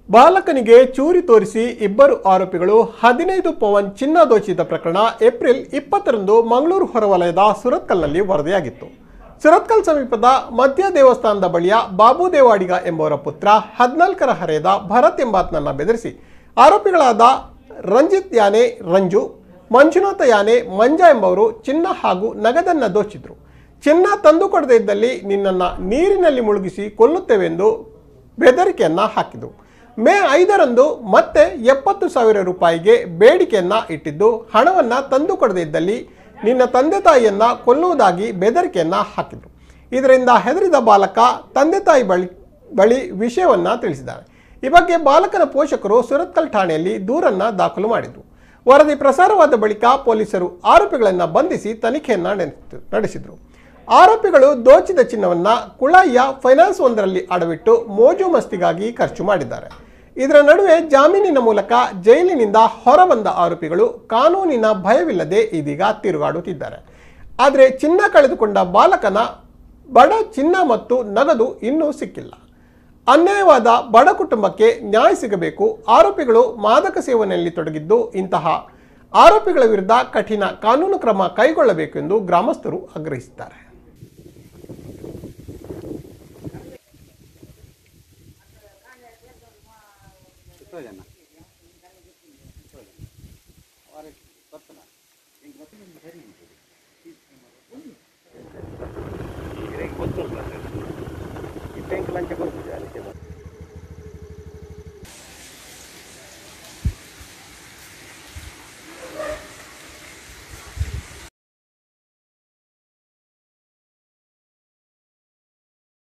ಬಾಲಕನಿಗೆ ಚೂರಿ ತೋರಿಸಿ ಇಬ್ಬರು ಆರೋಪಿಗಳು ಹದಿನೈದು ಪವನ್ ಚಿನ್ನ ದೋಚಿದ ಪ್ರಕರಣ ಏಪ್ರಿಲ್ ಇಪ್ಪತ್ತರಂದು ಮಂಗಳೂರು ಹೊರವಲಯದ ಸುರತ್ಕಲ್ನಲ್ಲಿ ವರದಿಯಾಗಿತ್ತು ಸುರತ್ಕಲ್ ಸಮೀಪದ ಮಧ್ಯ ದೇವಸ್ಥಾನದ ಬಳಿಯ ಬಾಬು ದೇವಾಡಿಗ ಎಂಬುವರ ಪುತ್ರ ಹದಿನಾಲ್ಕರ ಹರೆಯದ ಭರತ್ ಎಂಬಾತನನ್ನ ಬೆದರಿಸಿ ಆರೋಪಿಗಳಾದ ರಂಜಿತ್ ಯಾನೆ ರಂಜು ಮಂಜುನಾಥ ಯಾನೆ ಮಂಜ ಎಂಬವರು ಚಿನ್ನ ಹಾಗೂ ನಗದನ್ನ ದೋಚಿದ್ರು ಚಿನ್ನ ತಂದು ಕೊಡದೇ ಇದ್ದಲ್ಲಿ ನಿನ್ನನ್ನು ನೀರಿನಲ್ಲಿ ಮುಳುಗಿಸಿ ಕೊಲ್ಲುತ್ತೇವೆಂದು ಬೆದರಿಕೆಯನ್ನ ಹಾಕಿದರು ಮೇ ಐದರಂದು ಮತ್ತೆ ಎಪ್ಪತ್ತು ಸಾವಿರ ರೂಪಾಯಿಗೆ ಬೇಡಿಕೆಯನ್ನ ಇಟ್ಟಿದ್ದು ಹಣವನ್ನ ತಂದು ಕೊಡದೇ ಇದ್ದಲ್ಲಿ ನಿನ್ನ ತಂದೆ ತಾಯಿಯನ್ನ ಕೊಲ್ಲುವುದಾಗಿ ಬೆದರಿಕೆಯನ್ನ ಹಾಕಿದರು ಇದರಿಂದ ಹೆದರಿದ ಬಾಲಕ ತಂದೆ ತಾಯಿ ಬಳಿ ಬಳಿ ವಿಷಯವನ್ನ ತಿಳಿಸಿದ್ದಾರೆ ಈ ಬಗ್ಗೆ ಬಾಲಕನ ಪೋಷಕರು ಸುರತ್ಕಲ್ ಠಾಣೆಯಲ್ಲಿ ದೂರನ್ನ ದಾಖಲು ಮಾಡಿದರು ವರದಿ ಪ್ರಸಾರವಾದ ಬಳಿಕ ಪೊಲೀಸರು ಆರೋಪಿಗಳನ್ನು ಬಂಧಿಸಿ ತನಿಖೆಯನ್ನ ನಡೆಸಿತು- ನಡೆಸಿದರು ಆರೋಪಿಗಳು ದೋಚಿದ ಚಿನ್ನವನ್ನ ಕುಳಾಯಿಯ ಫೈನಾನ್ಸ್ ಒಂದರಲ್ಲಿ ಅಡವಿಟ್ಟು ಮೋಜು ಮಸ್ತಿಗಾಗಿ ಖರ್ಚು ಮಾಡಿದ್ದಾರೆ ಇದರ ನಡುವೆ ಜಾಮೀನಿನ ಮೂಲಕ ಜೈಲಿನಿಂದ ಹೊರಬಂದ ಆರೋಪಿಗಳು ಕಾನೂನಿನ ಭಯವಿಲ್ಲದೆ ಇದೀಗ ತಿರುಗಾಡುತ್ತಿದ್ದಾರೆ ಆದರೆ ಚಿನ್ನ ಕಳೆದುಕೊಂಡ ಬಾಲಕನ ಬಡ ಚಿನ್ನ ಮತ್ತು ನಗದು ಇನ್ನೂ ಸಿಕ್ಕಿಲ್ಲ ಅನ್ಯಾಯವಾದ ಬಡ ಕುಟುಂಬಕ್ಕೆ ನ್ಯಾಯ ಸಿಗಬೇಕು ಆರೋಪಿಗಳು ಮಾದಕ ಸೇವನೆಯಲ್ಲಿ ತೊಡಗಿದ್ದು ಇಂತಹ ಆರೋಪಿಗಳ ವಿರುದ್ಧ ಕಠಿಣ ಕಾನೂನು ಕ್ರಮ ಕೈಗೊಳ್ಳಬೇಕು ಎಂದು ಗ್ರಾಮಸ್ಥರು ಆಗ್ರಹಿಸಿದ್ದಾರೆ ಇಟ್ಟಂಕ ಲಂಚ ಕೊಡ್ತಿದ್ದೆ ಅದಕ್ಕೆ